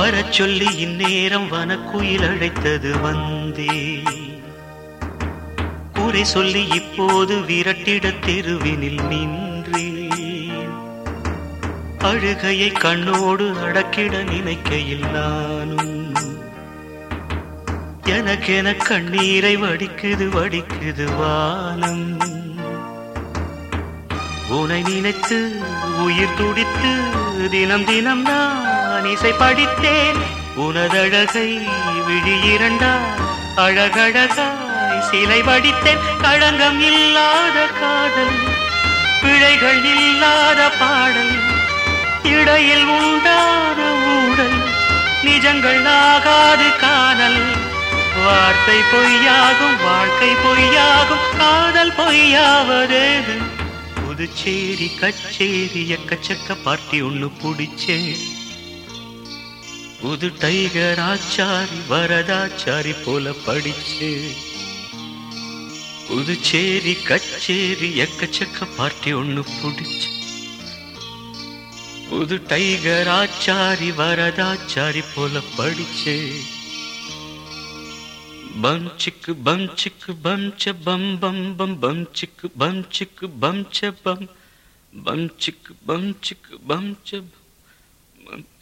வரச் சொல்லி இந்நேரம் வனக்குயில் அழைத்தது வந்தே குறை சொல்லி இப்போது விரட்டிட தெருவினில் நின்றேன் அழுகையை கண்ணோடு அடக்கிட நினைக்கையில் நானும் எனக்கென கண்ணீரை வடிக்குது வடிக்குது வானம் உனை நினைத்து உயிர் துடித்து தினம் தினம் நான் இசை படித்தேன் உனதழகை விழி இரண்டா அழகழகாய் சிலை வடித்தேன் களங்கம் இல்லாத காதல் பிழைகள் இல்லாத பாடல் இடையில் உண்டான ஊடல் நிஜங்கள் ஆகாது காணல் வார்த்தை பொய்யாகும் வாழ்க்கை பொய்யாகும் காதல் பொய்யாவதேது புதுச்சேரி கச்சேரி எக்கச்சக்க பார்ட்டி ஒண்ணு புடிச்சேன் புது டைகர் ஆச்சாரி வரதாச்சாரி போல படிச்சே புதுச்சேரி கச்சேரி எக்கச்சக்க பார்ட்டி ஒண்ணு புடிச்சு புது டைகர் ஆச்சாரி வரதாச்சாரி போல படிச்சே பம் சிக்கு பம் சிக்கு பம் ச பம் பம் பம் பம் சிக்கு பம் சிக்கு பம் ச பம் பம் சிக்கு பம் சிக்கு பம் ச பம்